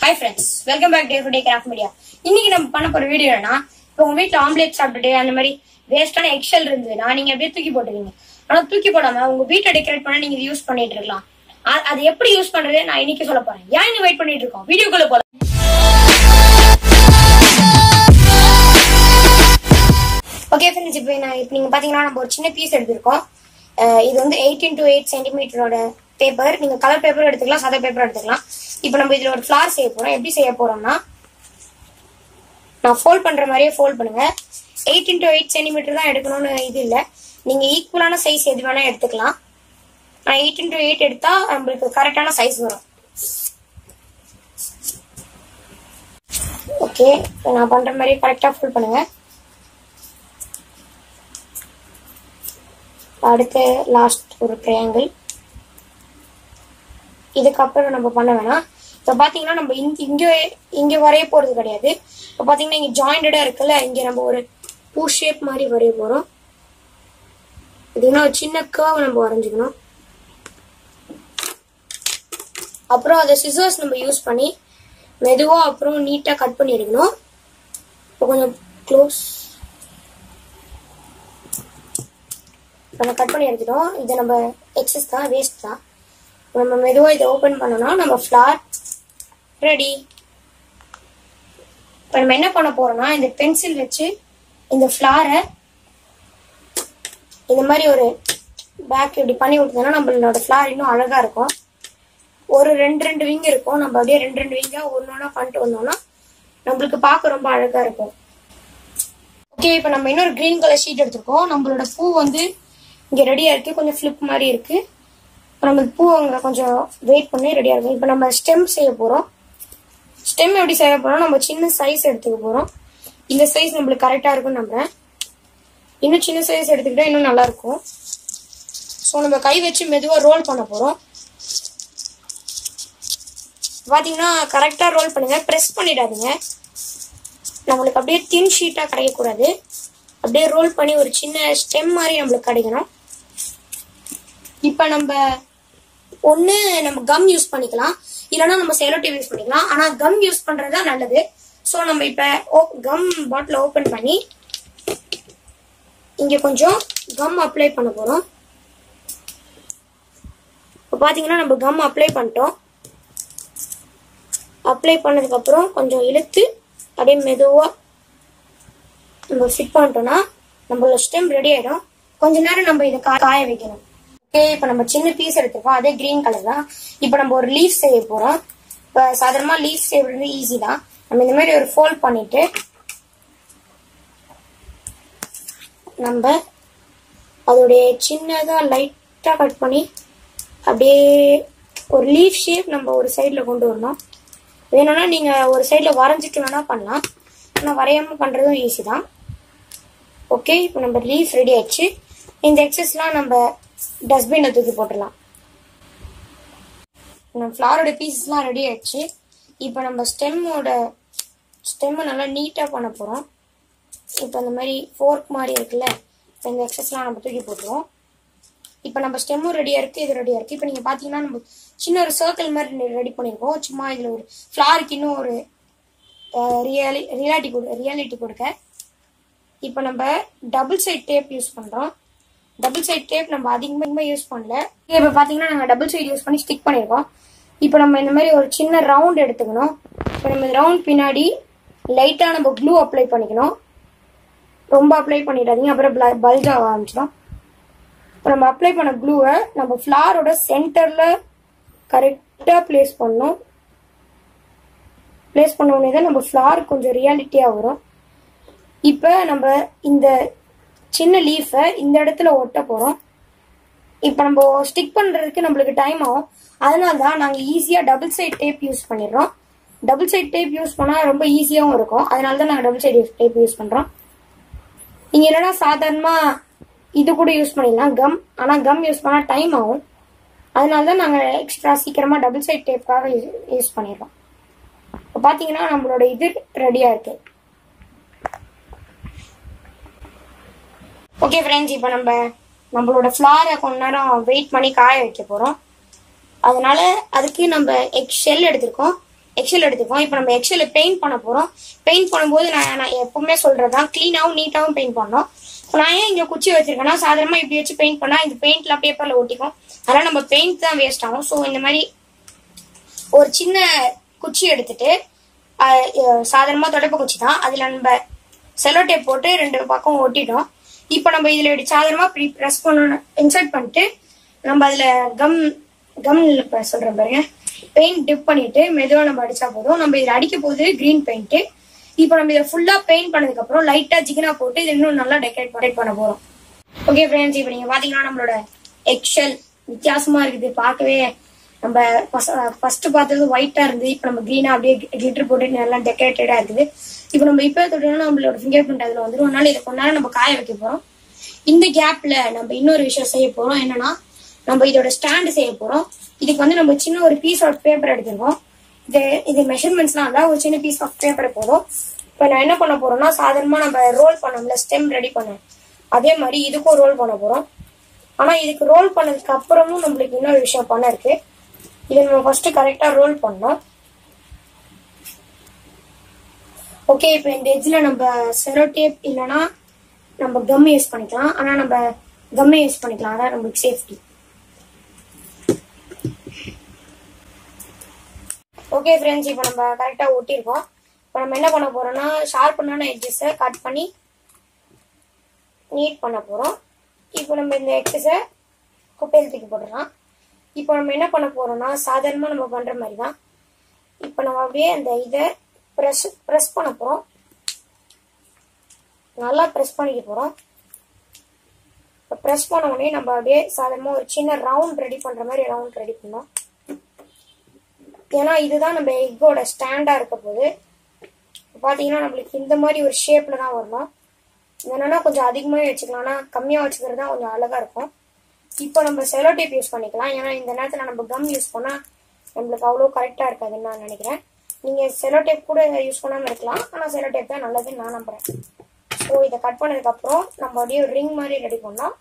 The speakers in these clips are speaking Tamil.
hi friends welcome back day to day craft media இன்னைக்கு நம்ம பண்ண போற வீடியோ என்னன்னா இப்போ உங்க வீட்ல ஆம்லேட் சாப்பிட்டுட்டு அந்த மாதிரி வேஸ்டான எக்ஷல் இருந்ததுன்னா நீங்க அப்படியே தூக்கி போட்டுருவீங்க ஆனா தூக்கி போடாம உங்க வீட்டை டெக்கரேட் பண்ண நீங்க யூஸ் பண்ணிட்டு இருக்கலாம் அ- அது எப்படி யூஸ் பண்றது நான் இன்னைக்கு சொல்ல போறேன் ஏன் இன்னும் வெயிட் பண்ணிட்டு இருக்கோம் வீடியோக்குள்ள போல ஓகே ஃப்ரெண்ட்ஸ் இப்போ நான் இப்போ நீங்கள் பார்த்தீங்கன்னா நம்ம ஒரு சின்ன பீஸ் எடுத்திருக்கோம் அஹ் இது வந்து எயிட்டீன் டு எயிட் சென்டிமீட்டரோட பேப்பர் நீங்கள் கலர் பேப்பர் எடுத்துக்கலாம் சாதா பேப்பர் எடுத்துக்கலாம் இப்போ நம்ம இதில் ஒரு ஃப்ளார் செய்ய போகிறோம் எப்படி செய்ய போகிறோம்னா நான் ஃபோல்ட் பண்ணுற மாதிரியே ஃபோல்ட் பண்ணுங்க எயிட்டீன் டு எயிட் சென்டிமீட்டர் தான் எடுக்கணும்னு இது இல்லை நீங்கள் ஈக்குவலான சைஸ் எது வேணால் எடுத்துக்கலாம் நான் எயிட்டீன் டு எயிட் எடுத்தால் நம்மளுக்கு கரெக்டான சைஸ் வரும் ஓகே நான் பண்ணுற மாதிரி கரெக்டாக ஃபோல்ட் பண்ணுங்கள் அடுத்து லாஸ்ட் ஒரு ட்ரையாங்கிள் இதுக்கப்புறம் நம்ம பண்ண வேணாம் இப்போ பார்த்தீங்கன்னா நம்ம இங்க இங்கே இங்கே வரைய போகிறது கிடையாது இப்போ பார்த்தீங்கன்னா இங்கே ஜாயிண்டடாக இருக்குல்ல இங்கே நம்ம ஒரு பூ ஷேப் மாதிரி வரைய போகிறோம் இதுனா ஒரு சின்ன கர்வ் நம்ம வரைஞ்சிக்கணும் அப்புறம் அதை சிசர்ஸ் நம்ம யூஸ் பண்ணி மெதுவாக அப்புறம் நீட்டாக கட் பண்ணி எடுக்கணும் இப்போ கொஞ்சம் க்ளோஸ் நம்ம கட் பண்ணி எடுத்துட்டோம் இது நம்ம எக்ஸஸ் தான் வேஸ்ட் தான் இப்ப நம்ம மெதுவாக இதை ஓப்பன் பண்ணோம்னா நம்ம ஃப்ளார் ரெடி இப்போ நம்ம என்ன பண்ண போறோம்னா இந்த பென்சில் வச்சு இந்த ஃப்ளாரை இந்த மாதிரி ஒரு பேக் இப்படி பண்ணி விட்டோம்னா நம்மளோட ஃப்ளார் இன்னும் அழகா இருக்கும் ஒரு ரெண்டு ரெண்டு விங் இருக்கும் நம்ம அப்படியே ரெண்டு ரெண்டு விங்கா ஒன்று ஒன்றா பண்ணிட்டு வந்தோம்னா நம்மளுக்கு பார்க்க ரொம்ப அழகா இருக்கும் ஓகே இப்போ நம்ம இன்னொரு கிரீன் கலர் ஷீட் எடுத்திருக்கோம் நம்மளோட பூ வந்து இங்க ரெடியா இருக்கு கொஞ்சம் ஃபிளிப் மாதிரி இருக்கு இப்போ நம்ம பூ அங்க கொஞ்சம் வெயிட் பண்ணி ரெடியா இருக்கும் இப்போ நம்ம ஸ்டெம் செய்ய போறோம் ஸ்டெம் எப்படி செய்ய போறோம் நம்ம சின்ன சைஸ் எடுத்துக்க போறோம் இந்த சைஸ் நம்மளுக்கு கரெக்டா இருக்கும்னு நம்புறேன் இன்னும் சின்ன சைஸ் எடுத்துக்கிட்டா இன்னும் நல்லா இருக்கும் ஸோ நம்ம கை வச்சு மெதுவா ரோல் பண்ண போறோம் பாத்தீங்கன்னா கரெக்டா ரோல் பண்ணுங்க ப்ரெஸ் பண்ணிடாதீங்க நம்மளுக்கு அப்படியே தின் ஷீட்டா கிடைக்கக்கூடாது அப்படியே ரோல் பண்ணி ஒரு சின்ன ஸ்டெம் மாதிரி நம்மளுக்கு கிடைக்கணும் இப்போ நம்ம ஒன்று நம்ம கம் யூஸ் பண்ணிக்கலாம் இல்லைன்னா நம்ம செலோட்டிவ் யூஸ் பண்ணிக்கலாம் ஆனால் கம் யூஸ் பண்ணுறது தான் நல்லது ஸோ நம்ம இப்போ கம் பாட்டில் ஓப்பன் பண்ணி இங்கே கொஞ்சம் கம் அப்ளை பண்ண போகிறோம் இப்போ பார்த்தீங்கன்னா நம்ம கம் அப்ளை பண்ணிட்டோம் அப்ளை பண்ணதுக்கப்புறம் கொஞ்சம் இழுத்து அப்படியே மெதுவாக நம்ம ஃபிட் பண்ணிட்டோம்னா நம்மளோட ஸ்டெம் ரெடி ஆயிடும் கொஞ்ச நேரம் நம்ம இதை கா- காய வைக்கணும் ஓகே இப்போ நம்ம சின்ன பீஸ் எடுத்துருக்கோம் அதே கிரீன் கலர் தான் இப்போ நம்ம ஒரு லீஃப் செய்ய போறோம் இப்போ சாதாரணமா லீஃப் செய்யறது ஈஸி தான் நம்ம இந்த மாதிரி ஒரு ஃபோல்ட் பண்ணிட்டு நம்ம அதோடைய சின்னதா லைட்டா கட் பண்ணி அப்படியே ஒரு லீஃப் ஷேப் நம்ம ஒரு சைடுல கொண்டு வரணும் வேணும்னா நீங்க ஒரு சைடுல வரைஞ்சிட்டு வேணா பண்ணலாம் ஆனால் வரையாம பண்றதும் ஈஸி தான் ஓகே இப்போ நம்ம லீஃப் ரெடி ஆயிடுச்சு இந்த எக்ஸஸ்லாம் நம்ம டஸ்ட்பின்ல தூக்கி போட்டுடலாம் நம்ம ஃப்ளாரோட பீசஸ்லாம் ரெடி ஆயிடுச்சு இப்போ நம்ம ஸ்டெம்மோட ஸ்டெம்மை நல்லா நீட்டாக பண்ண போகிறோம் இப்போ இந்த மாதிரி ஃபோர்க் மாதிரி இருக்குல்ல இப்போ இந்த எக்ஸஸ்லாம் நம்ம தூக்கி போட்டுருவோம் இப்போ நம்ம ஸ்டெம்மும் ரெடியாக இருக்குது இது ரெடியாக இருக்குது இப்போ நீங்கள் பார்த்தீங்கன்னா நம்ம சின்ன ஒரு சர்க்கிள் மாதிரி ரெடி பண்ணியிருக்கோம் சும்மா இதில் ஒரு ஃப்ளாருக்கு இன்னும் ஒரு ரியாலி ரியாலிட்டி கொடு ரியாலிட்டி கொடுக்க இப்போ நம்ம டபுள் சைட் டேப் யூஸ் பண்ணுறோம் டபுள் சைட் டேப் நம்ம அதிகமாக யூஸ் பண்ணல இப்போ பார்த்தீங்கன்னா நாங்கள் டபுள் சைடு யூஸ் பண்ணி ஸ்டிக் பண்ணியிருக்கோம் இப்போ நம்ம இந்த மாதிரி ஒரு சின்ன ரவுண்ட் எடுத்துக்கணும் இப்போ நம்ம ரவுண்ட் பின்னாடி லைட்டாக நம்ம க்ளூ அப்ளை பண்ணிக்கணும் ரொம்ப அப்ளை பண்ணிடாதீங்க அப்புறம் பல்ஜ் ஆக ஆரம்பிச்சிடும் இப்போ நம்ம அப்ளை பண்ண க்ளூவை நம்ம ஃப்ளாரோட சென்டரில் கரெக்டாக ப்ளேஸ் பண்ணணும் ப்ளேஸ் பண்ண உடனே தான் நம்ம ஃப்ளார் கொஞ்சம் ரியாலிட்டியாக வரும் இப்போ நம்ம இந்த சின்ன லீஃபை இந்த இடத்துல ஒட்ட போகிறோம் இப்போ நம்ம ஸ்டிக் பண்ணுறதுக்கு நம்மளுக்கு டைம் ஆகும் அதனால தான் நாங்கள் ஈஸியாக டபுள் சைட் டேப் யூஸ் பண்ணிடுறோம் டபுள் சைட் டேப் யூஸ் பண்ணால் ரொம்ப ஈஸியாகவும் இருக்கும் அதனால தான் நாங்கள் டபுள் சைட் டேப் யூஸ் பண்ணுறோம் நீங்கள் இல்லைன்னா சாதாரணமாக இது கூட யூஸ் பண்ணிடலாம் கம் ஆனால் கம் யூஸ் பண்ணால் டைம் ஆகும் அதனால தான் நாங்கள் எக்ஸ்ட்ரா சீக்கிரமாக டபுள் சைட் டேப்காக யூஸ் பண்ணிடுறோம் இப்போ பார்த்தீங்கன்னா நம்மளோட இது ரெடியாக இருக்குது ஓகே ஃப்ரெண்ட்ஸ் இப்போ நம்ம நம்மளோட ஃப்ளாரை கொஞ்ச நேரம் வெயிட் பண்ணி காய வைக்க போகிறோம் அதனால அதுக்கு நம்ம எக் ஷெல் எடுத்திருக்கோம் எக்ஸல் எடுத்துக்கோம் இப்போ நம்ம எக்ஸல் பெயிண்ட் பண்ண போறோம் பெயிண்ட் பண்ணும்போது நான் நான் எப்பவுமே சொல்றதுதான் க்ளீனாகவும் நீட்டாகவும் பெயிண்ட் பண்ணோம் இப்போ நான் ஏன் இங்க குச்சி வச்சிருக்கேன்னா சாதாரணமா இப்படி வச்சு பெயிண்ட் பண்ணா இந்த பெயிண்ட்லாம் பேப்பர்ல ஒட்டிக்கும் அதனால நம்ம பெயிண்ட் தான் வேஸ்ட் ஆகும் ஸோ இந்த மாதிரி ஒரு சின்ன குச்சி எடுத்துட்டு அஹ், அஹ், சாதாரணமா தொடப்ப குச்சி தான் அதுல நம்ம செலோ டேப் போட்டு ரெண்டு பக்கம் ஒட்டிட்டோம் இப்போ நம்ம இதுல இப்படி சாதாரணமா இப்படி ப்ரெஸ் பண்ணணும் இன்சர்ட் பண்ணிட்டு நம்ம அதுல கம் கம் சொல்றேன் பாருங்க பெயிண்ட் டிப் பண்ணிட்டு மெதுவா நம்ம அடிச்சா போதும் நம்ம இதுல அடிக்க போகுது கிரீன் பெயிண்ட் இப்போ நம்ம இதை ஃபுல்லா பெயிண்ட் பண்ணதுக்கு அப்புறம் லைட்டா ஜிகினா போட்டு இது இன்னும் நல்லா டெக்கரேட் பண்ண போறோம் ஓகே ஃப்ரெண்ட்ஸ் இப்போ நீங்க பாத்தீங்கன்னா நம்மளோட எக்ஷல் வித்தியாசமா இருக்குது பார்க்கவே நம்ம ஃபர்ஸ்ட் பார்த்தது ஒயிட்டா இருந்து இப்போ நம்ம க்ரீனா அப்படியே கிளிட்டர் போட்டு நல்லா டெக்கரேட்டடா இருக்குது இப்போ நம்ம இப்போ தொட்டோம்னா நம்மளோட ஃபிங்கர் பிரிண்ட் அதுல வந்துடும் அதனால இதை கொஞ்ச நேரம் நம்ம காய வைக்க போறோம் இந்த கேப்ல நம்ம இன்னொரு விஷயம் செய்ய போறோம் என்னன்னா நம்ம இதோட ஸ்டாண்ட் செய்ய போறோம் இதுக்கு வந்து நம்ம சின்ன ஒரு பீஸ் ஆஃப் பேப்பர் எடுத்துருக்கோம் இது இது மெஷர்மெண்ட்ஸ்லாம் இல்ல ஒரு சின்ன பீஸ் ஆஃப் பேப்பர் போதும் இப்போ நான் என்ன பண்ண போறோம்னா சாதாரணமா நம்ம ரோல் பண்ணோம்ல ஸ்டெம் ரெடி பண்ண அதே மாதிரி இதுக்கும் ரோல் பண்ண போறோம் ஆனா இதுக்கு ரோல் பண்ணதுக்கு அப்புறமும் நம்மளுக்கு இன்னொரு விஷயம் பண்ண இருக்கு இதை நம்ம ஃபர்ஸ்ட் கரெக்டா ரோல் பண்ணோம் ஓகே இப்போ இந்த எட்ஜ்ல நம்ம செரோ டேப் இல்லைன்னா நம்ம கம் யூஸ் பண்ணிக்கலாம் ஆனா நம்ம கம்மை யூஸ் பண்ணிக்கலாம் அதான் நம்மளுக்கு சேஃப்டி ஓகே ஃப்ரெண்ட்ஸ் இப்போ நம்ம கரெக்டா ஒட்டியிருக்கோம் இப்போ நம்ம என்ன பண்ண போறோம்னா ஷார்ப்பனான எட்ஜஸை கட் பண்ணி நீட் பண்ண போறோம் இப்போ நம்ம இந்த எக்ஸஸை குப்பையில் தூக்கி போட்டுடலாம் இப்போ நம்ம என்ன பண்ண போறோம்னா சாதாரணமா நம்ம பண்ற மாதிரி தான் இப்போ நம்ம அப்படியே அந்த இதை ப்ரெஸ் ப்ரெஸ் பண்ண போறோம் நல்லா ப்ரெஸ் பண்ணிக்க போறோம் இப்போ ப்ரெஸ் பண்ண உடனே நம்ம அப்படியே சாதாரணமா ஒரு சின்ன ரவுண்ட் ரெடி பண்ற மாதிரி ரவுண்ட் ரெடி பண்ணோம் ஏன்னா இதுதான் நம்ம எக்கோட ஸ்டாண்டா இருக்க போகுது இப்போ பாத்தீங்கன்னா நம்மளுக்கு இந்த மாதிரி ஒரு ஷேப்ல தான் வரணும் என்னன்னா கொஞ்சம் அதிகமாகவே வச்சுக்கலாம் ஆனால் கம்மியாக வச்சுக்கிறது தான் கொஞ்சம் அழகா இருக்கும் இப்போ நம்ம செலோ டேப் யூஸ் பண்ணிக்கலாம் ஏன்னா இந்த நேரத்தில் நம்ம கம் யூஸ் பண்ணால் நம்மளுக்கு அவ்வளோ கரெக்டாக இருக்காதுன்னு நான் நினைக்கிறேன் நீங்கள் செலோ டேப் கூட யூஸ் பண்ணாமல் இருக்கலாம் ஆனால் செலோ டேப் தான் நல்லதுன்னு நான் நம்புறேன் ஸோ இதை கட் பண்ணதுக்கப்புறம் நம்ம அப்படியே ஒரு ரிங் மாதிரி ரெடி பண்ணலாம்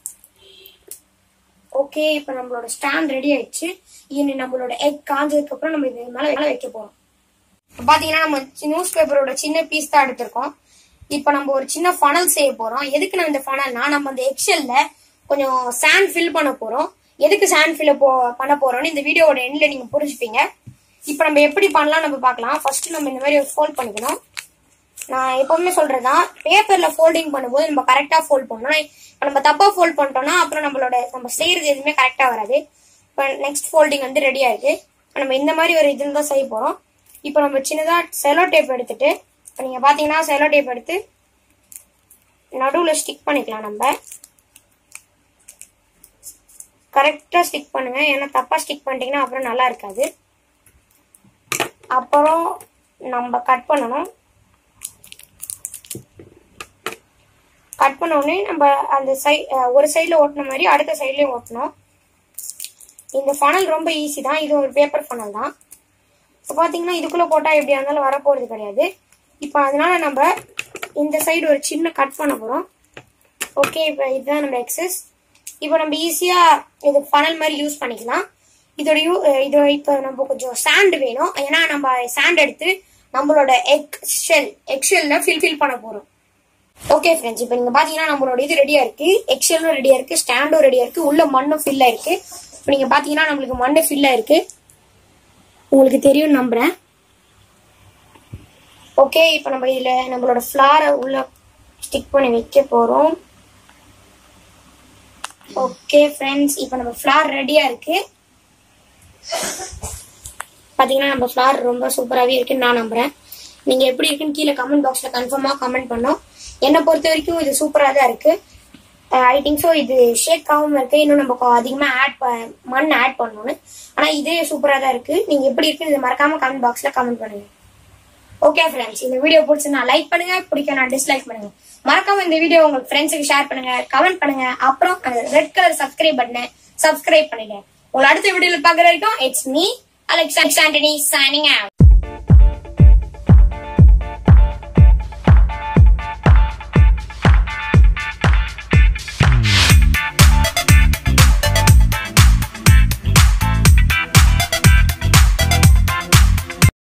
ஓகே இப்போ நம்மளோட ஸ்டாண்ட் ரெடி ஆயிடுச்சு இனி நம்மளோட எக் காஞ்சதுக்கப்புறம் நம்ம இது மேலே மேலே வைக்க போகிறோம் பாத்தீங்கன்னா நம்ம நியூஸ் பேப்பரோட சின்ன பீஸ் தான் எடுத்திருக்கோம் இப்போ நம்ம ஒரு சின்ன ஃபனல் செய்ய போறோம் எதுக்கு நான் இந்த ஃபனல்னா நம்ம அந்த எக்ஷெல்ல கொஞ்சம் சாண்ட் ஃபில் பண்ண போறோம் எதுக்கு சாண்ட் ஃபில் போ பண்ண போறோம்னு இந்த வீடியோவோட எண்ட்ல நீங்க புரிஞ்சுப்பீங்க இப்போ நம்ம எப்படி பண்ணலாம் நம்ம பார்க்கலாம் ஃபர்ஸ்ட் நம்ம இந்த மாதிரி ஃபோல்ட் பண்ணிக்கணும் நான் எப்பவுமே சொல்றதுதான் பேப்பர்ல ஃபோல்டிங் பண்ணும்போது நம்ம கரெக்டா ஃபோல்ட் பண்ணணும் இப்போ நம்ம தப்பா ஃபோல்ட் பண்ணிட்டோம்னா அப்புறம் நம்மளோட நம்ம செய்யறது எதுவுமே கரெக்டா வராது இப்போ நெக்ஸ்ட் ஃபோல்டிங் வந்து ரெடியா இருக்கு இப்ப நம்ம இந்த மாதிரி ஒரு இதில் தான் செய்ய போறோம் இப்போ நம்ம சின்னதா செலோ டேப் எடுத்துட்டு இப்போ நீங்க பாத்தீங்கன்னா செலோ டேப் எடுத்து நடுவுல ஸ்டிக் பண்ணிக்கலாம் நம்ம கரெக்டா ஸ்டிக் பண்ணுங்க ஏன்னா தப்பா ஸ்டிக் பண்ணிட்டீங்கன்னா அப்புறம் நல்லா இருக்காது அப்புறம் நம்ம கட் பண்ணணும் கட் பண்ண உடனே நம்ம அந்த சை அஹ் ஒரு சைடில் ஓட்டின மாதிரி அடுத்த சைட்லயும் ஓட்டணும் இந்த ஃபனல் ரொம்ப ஈஸி தான் இது ஒரு பேப்பர் ஃபனல் தான் இப்போ பார்த்தீங்கன்னா இதுக்குள்ளே போட்டால் எப்படியா இருந்தாலும் வரப்போகிறது கிடையாது இப்போ அதனால நம்ம இந்த சைடு ஒரு சின்ன கட் பண்ண போகிறோம் ஓகே இப்போ இதுதான் நம்ம எக்ஸஸ் இப்போ நம்ம ஈஸியாக இது ஃபனல் மாதிரி யூஸ் பண்ணிக்கலாம் இதோட யூ இது இப்போ நம்ம கொஞ்சம் சாண்ட் வேணும் ஏன்னா நம்ம சாண்ட் எடுத்து நம்மளோட எக் ஷெல் எக் ஷெல்ல ஃபில் ஃபில் பண்ண போகிறோம் ஓகே ஃப்ரெண்ட்ஸ் இப்போ நீங்க பாத்தீங்கன்னா நம்மளோட இது ரெடியா இருக்கு எக்ஸலும் ரெடியா இருக்கு ஸ்டாண்டும் ரெடியா இருக்கு உள்ள மண்ணும் ஃபில் ஆயிருக்கு இப்போ நீங்க பாத்தீங்கன்னா நம்மளுக்கு மண்ணு ஃபில் ஆயிருக்கு உங்களுக்கு தெரியும் நம்புறேன் ஓகே இப்போ நம்ம இதுல நம்மளோட ஃப்ளாரை உள்ள ஸ்டிக் பண்ணி வைக்க போறோம் ஓகே ஃப்ரெண்ட்ஸ் இப்போ நம்ம ஃப்ளார் ரெடியா இருக்கு பாத்தீங்கன்னா நம்ம ஃப்ளார் ரொம்ப சூப்பராகவே இருக்குன்னு நான் நம்புறேன் நீங்க எப்படி இருக்குன்னு கீழே கமெண்ட் பாக்ஸ்ல கன்ஃபார்மா கமெண்ட் பண்ணோம் என்னை பொறுத்த வரைக்கும் இது சூப்பரா தான் இருக்கு ஐ திங்க் ஸோ இது ஷேக் ஆகாம இருக்கு இன்னும் நம்ம கொ- அதிகமா ஆட் மண் ஆட் பண்ணணும்னு ஆனா இது சூப்பரா தான் இருக்கு நீங்க எப்படி இருக்குன்னு இதை மறக்காம கமெண்ட் பாக்ஸ்ல கமெண்ட் பண்ணுங்க ஓகே ஃப்ரெண்ட்ஸ் இந்த வீடியோ பிடிச்சிருந்தா லைக் பண்ணுங்க பிடிக்க நான் டிஸ்லைக் பண்ணுங்க மறக்காம இந்த வீடியோ உங்க ஃப்ரெண்ட்ஸுக்கு ஷேர் பண்ணுங்க கமெண்ட் பண்ணுங்க அப்புறம் அந்த ரெட் கலர் சப்ஸ்கிரைப் பட்டனை சப்ஸ்கிரைப் பண்ணுங்க உங்களை அடுத்த வீடியோல பாக்குற வரைக்கும் it's me Alex Antony signing out